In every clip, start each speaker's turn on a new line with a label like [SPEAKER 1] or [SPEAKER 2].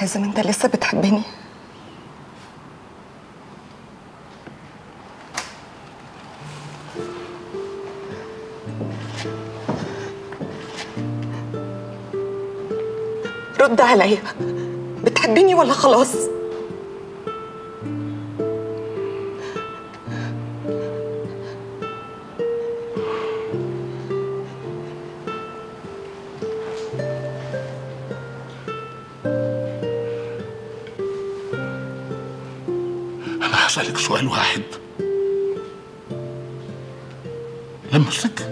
[SPEAKER 1] حازم انت لسه بتحبني رد عليا بتحبني ولا خلاص
[SPEAKER 2] انا هسألك سؤال واحد لما السجن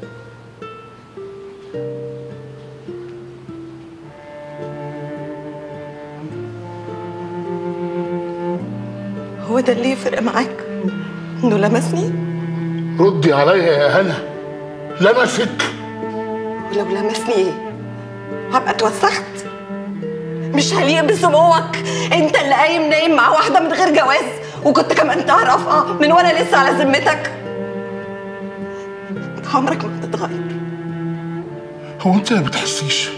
[SPEAKER 1] هو ده اللي يفرق معاك انه لمسني
[SPEAKER 2] ردي عليا يا هنا لمسك
[SPEAKER 1] ولو لمسني ايه هبقى اتوسخت مش هليق بسموك انت اللي قايم نايم مع واحده من غير جواز وكنت كمان تعرفها من وانا لسه على ذمتك عمرك ما هتتغير
[SPEAKER 2] هو انت ما بتحسيش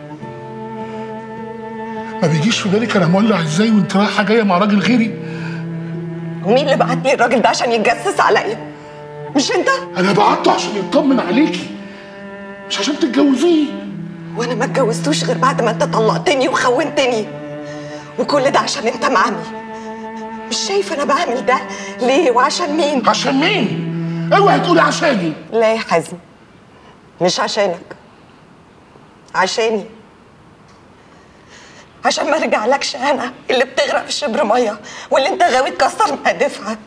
[SPEAKER 2] ما بيجيش في بالك انا مولع ازاي وانت رايحه جايه مع راجل غيري
[SPEAKER 1] ومين اللي بعت لي الراجل ده عشان يتجسس عليا مش انت
[SPEAKER 2] انا بعته عشان يطمن عليكي مش عشان تتجوزيه
[SPEAKER 1] وانا ما اتجوزتوش غير بعد ما انت طلقتني وخونتني وكل ده عشان انت معمي مش شايف انا بعمل ده ليه وعشان مين
[SPEAKER 2] عشان مين اوعي تقولي عشاني
[SPEAKER 1] لا يا حازم مش عشانك عشاني عشان ما ارجعلكش انا اللي بتغرق في شبر ميه واللي انت غاوي تكسر مهدفها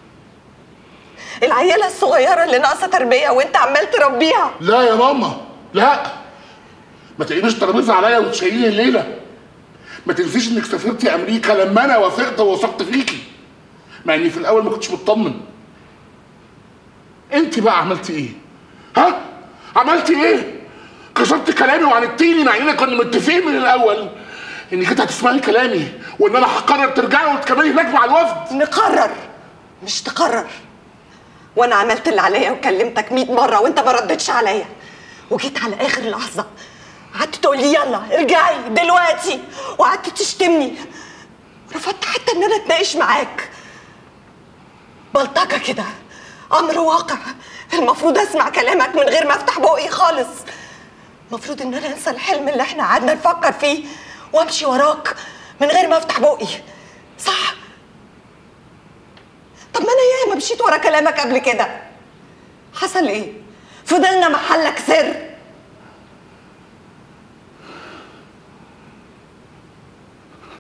[SPEAKER 1] العيله الصغيره اللي ناقصه تربيه وانت عمال تربيها
[SPEAKER 2] لا يا ماما لا ما تقلبيش ترابيزه عليا وتشيليني الليله ما تنسيش انك سافرتي امريكا لما انا وافقت ووثقت فيكي مع اني في الاول ما كنتش مطمن انت بقى عملتي ايه ها عملتي ايه كسرت كلامي وعندتيني مع اننا كنا متفقين من الاول انك انت هتسمعي كلامي وان انا هقرر ترجعي وتكملي هناك مع الوفد
[SPEAKER 1] نقرر مش تقرر وانا عملت اللي عليا وكلمتك 100 مره وانت ما ردتش عليا وجيت على اخر لحظه قعدت تقول لي يلا ارجعي دلوقتي وقعدت تشتمني رفضت حتى ان انا اتناقش معاك بلطجه كده امر واقع المفروض اسمع كلامك من غير ما افتح بقي خالص المفروض ان انا انسى الحلم اللي احنا قعدنا نفكر فيه وامشي وراك من غير ما افتح بقي صح طب ما انا ياما مشيت ورا كلامك قبل كده حصل ايه فضلنا محلك سر